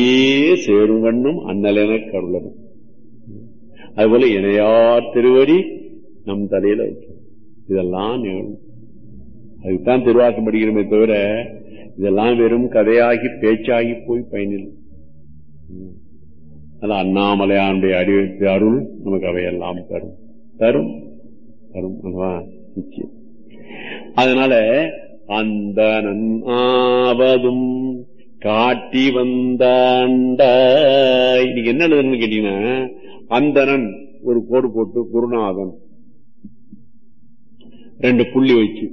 சேரும் கண்ணும் அண்ணலென கருளனும் அதுபோல இணையார் திருவடி நம் தலையில வைக்கும் இதெல்லாம் நிகழும் அதுக்குத்தான் திருவாக்கம் படிக்கிறோமே தவிர இதெல்லாம் வெறும் கதையாகி பேச்சாகி போய் பயனில்லை அது அண்ணாமலையானுடைய அறிவித்து அருள் நமக்கு அவையெல்லாம் தரும் தரும் தரும் அல்லவா நிச்சயம் அதனால அந்த ஆவதும் காட்டி வந்தாண்ட இன்னைக்கு என்ன எழுதுன்னு கேட்டீங்கன்னா அந்தனன் ஒரு கோடு போட்டு குருநாதன் ரெண்டு புள்ளி வச்சு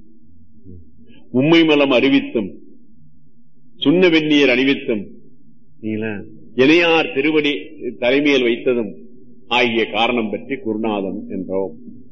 உண்மை மலம் அறிவித்தும் சுண்ண வெந்நீர் அணிவித்தும் இணையார் திருவடி தலைமையில் வைத்ததும் ஆகிய காரணம் பற்றி குருநாதன் என்றோம்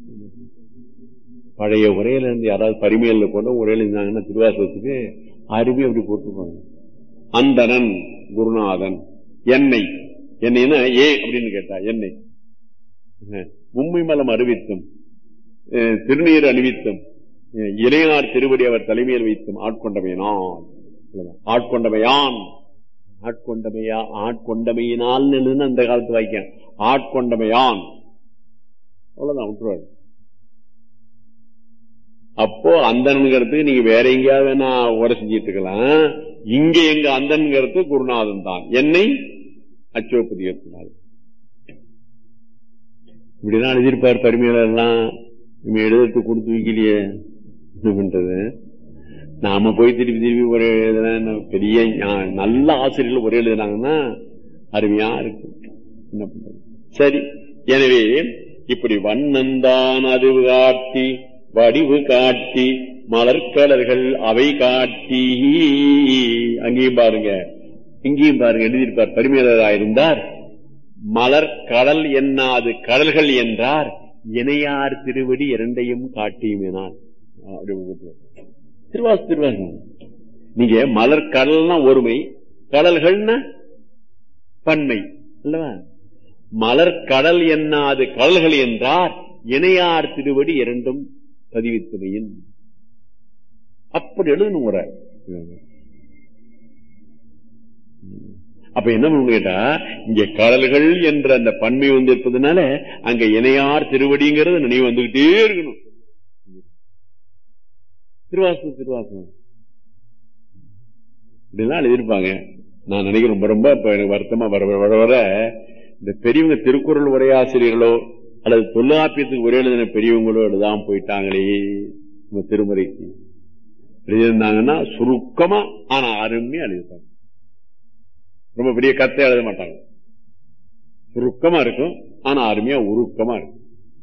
பழைய உரையில இருந்து யாராவது பரிமையில கொண்டு உரையில இருந்தாங்கன்னா திருவாசகத்துக்கு அருமை அப்படி போட்டுருப்பாங்க அந்தனன் குருநாதன் என்னை என்னைன்னா ஏ அப்படின்னு கேட்டா என்னை உண்மை மலம் அறிவித்தும் திருநீர் அணிவித்தும் இளையார் திருவடி அவர் தலைமையில் வைத்தும் ஆட்கொண்டமையினான் ஆட்கொண்டமையான் ஆட்கொண்டமையா ஆட்கொண்டமையினால் அந்த காலத்து வாய்க்கான் ஆட்கொண்டமையான் அவ்வளவுதான் விட்டுருவாரு அப்போ அந்தன்கிறதுக்கு நீங்க வேற எங்கேயாவது வேணா உரை செஞ்சிட்டு இருக்கலாம் இங்க எங்க அந்தன்கிறது குருநாதன் தான் என்னை அச்சோபதியத்தினால் இப்படிதான் எழுதியிருப்பார் பரிமையில எல்லாம் நம்ம எழுதத்து கொடுத்து வைக்கலையே என்ன பண்றது நாம போய் திருப்பி திருப்பி ஒரு பெரிய நல்ல ஆசிரியர்கள் ஒரே எழுதுனாங்கன்னா அருமையா இருக்கு என்ன பண்றது சரி எனவே இப்படி வண்ணந்தான் அது காட்டி வடிவு காட்டி மலர்கலர்கள் அவை காட்டி அங்கேயும் பாருங்க இங்கேயும் பாருங்க எழுதியிருப்பார் பரிமையாளராயிருந்தார் மலர் கடல் என்னாது கடல்கள் என்றார் இணையார் திருவடி இரண்டையும் காட்டியுமேனார் திருவாசு திருவாசு நீங்க மலர் கடல்னா ஒருமை கடல்கள்னா பன்மை அல்லவா மலர் கடல் என்னாது கடல்கள் என்றார் இணையார் திருவடி இரண்டும் பதிவித்துமையின் அப்படி எழுதணும் முறை அப்ப என்ன பண்ணணும் கேட்டா இங்க கடல்கள் என்ற அந்த பன்மை வந்து இருப்பதுனால அங்க இணையார் திருவடிங்கிறது நினைவு வந்துகிட்டே இருக்கணும் திருவாசகம் திருவாசகம் இப்படிலாம் எழுதியிருப்பாங்க நான் நினைக்கிறேன் ரொம்ப ரொம்ப இப்ப எனக்கு வருத்தமா வர வர வர இந்த பெரியவங்க திருக்குறள் உரையாசிரியர்களோ அல்லது தொல்லாப்பியத்துக்கு ஒரே எழுதின பெரியவங்களோ எழுதாம போயிட்டாங்களே நம்ம திருமுறைக்கு எழுதியிருந்தாங்கன்னா சுருக்கமா ஆனா அருமையா எழுதிப்பாங்க ரொம்ப பெரிய கத்தை எழுத மாட்டாங்க சுருக்கமா இருக்கும் ஆனா அருமையா உருக்கமா இருக்கும்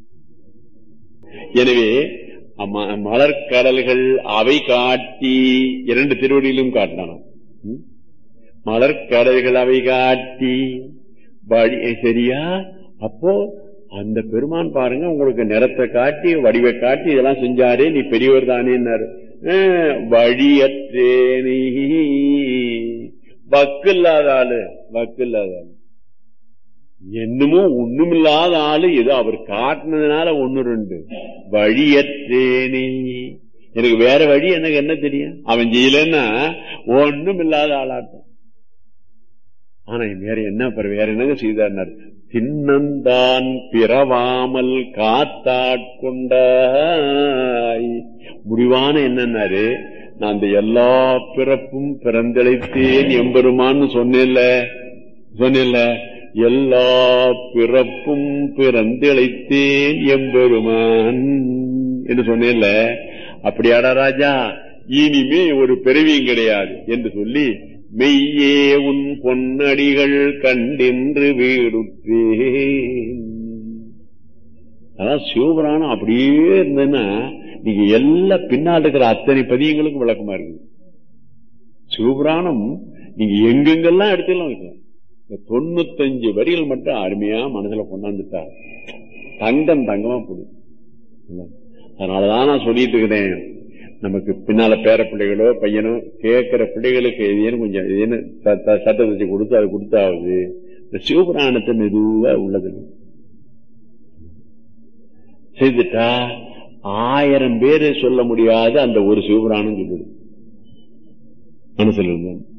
எனவே மலர்கடல்கள் அவை காட்டி இரண்டு திருவடியிலும் காட்டினான மலர்கடல்கள் அவை காட்டி சரியா அப்போ அந்த பெருமான் பாருங்க உங்களுக்கு நிறத்தை காட்டி வடிவை காட்டி இதெல்லாம் செஞ்சாரே நீ பெரியவர் தானேன்னாரு வழியற்றேனி வக்கு இல்லாத ஆளு வக்கு இல்லாத ஆளு என்னமோ ஒண்ணுமில்லாத ஆளு ஏதோ அவர் காட்டினதுனால ஒண்ணு ரெண்டு வழியற்றேனே எனக்கு வேற வழி எனக்கு என்ன தெரியும் அவன் செய்யலன்னா ஒண்ணும் இல்லாத ஆளாட்டம் ஆனா வேற என்ன வேற என்னங்க செய்தார் தின்னந்தான் பிறவாமல் காத்தாட்கொண்டாய் முடிவான என்னன்னாரு நான் அந்த எல்லா பிறப்பும் பிறந்தழைத்தேன் எம்பெருமான்னு சொன்னேன்ல சொன்னேன்ல எல்லா பிறப்பும் பிறந்தழைத்தேன் எம்பெருமான் என்று சொன்னேன்ல அப்படியாடா ராஜா இனிமே ஒரு பிறவியும் கிடையாது என்று சொல்லி மெய்யே உன் பொன்னடிகள் கண்டென்று வீடுற்றேன் அதான் சிவபுராணம் அப்படியே இருந்ததுன்னா நீங்க எல்லா பின்னால் இருக்கிற அத்தனை பதியங்களுக்கும் விளக்கமா இருக்குது சிவபுராணம் நீங்க எங்கெங்கெல்லாம் எடுத்துக்கலாம் வைக்கலாம் இந்த தொண்ணூத்தஞ்சு வரிகள் மட்டும் அருமையா மனசுல கொண்டாந்துட்டா தங்கம் தங்கமா போடும் அதனாலதான் நான் சொல்லிட்டு இருக்கிறேன் நமக்கு பின்னால பேர பிள்ளைகளோ பையனோ கேட்கிற பிள்ளைகளுக்கு எதுன்னு கொஞ்சம் எதுன்னு சட்டத்தை கொடுத்து அது கொடுத்தாவது இந்த சிவபுராணத்தை மெதுவா உள்ளது செய்துட்டா ஆயிரம் பேரு சொல்ல முடியாத அந்த ஒரு சிவபுராணம் சொல்லிடும் மனசுல இருந்தான்